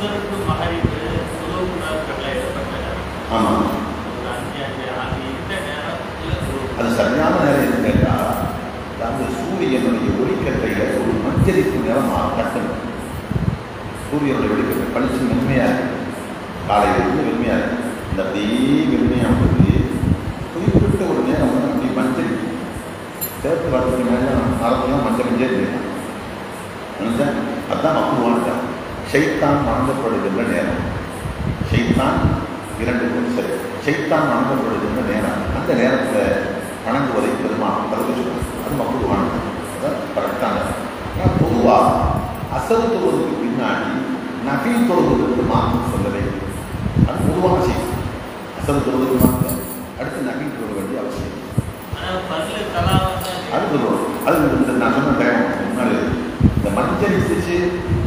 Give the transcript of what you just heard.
அசருக்கு மகரிப்பு சுலோகுணாக்கள் எழுதப்பட்ட ஆமாம் ஒரு அஞ்சு அஞ்சு அது இந்த நேரத்தில் அது சரியான நேரம் எது கேட்டால் அதாவது சூரியனுடைய ஒளிக்கட்டையில் ஒரு மஞ்சளிப்பு நிறமாக கட்டணும் சூரியனுடைய ஒளிக்கட்டை பளிச்சு மென்மையாக இருக்கு காலையில் இருந்து வெண்மையாக இருக்கு இந்த அப்படியே வெண்மையாக வந்து குறிப்பிட்ட ஒரு நேரம் வந்து அப்படியே மஞ்சள் சேர்த்து வரதுக்கு மேலே மரத்துலாம் மஞ்சள் மஞ்சள் தெரியும் புரிஞ்சா? அதான் மக்குவான் ஷைத்தான் வணங்கப்படுகின்ற நேரம் ஷைத்தான் இரண்டு பேர் சரி ஷைத்தான் வணங்கப்படுகின்ற நேரம் அந்த நேரத்தில் வணங்குவதை பெருமாள் கருத்து சொல்லுவாங்க அது மக்குவான் அதான் கரெக்டான ஆனால் பொதுவாக அசல் தொழுவதற்கு பின்னாடி நகை தொழுவதற்கு மாற்றம் சொல்லவே இல்லை. அது பொதுவான செய்தி அசல் தொழுவதற்கு மாற்றம் அடுத்து நகை தொழ வேண்டிய அவசியம் இல்லை. ஆனால் பல்லு கலாவத்தை அது சொல்லுவோம் அது இந்த நான் சொன்ன டைம் முன்னாடி இந்த மஞ்சள் இசைச்சு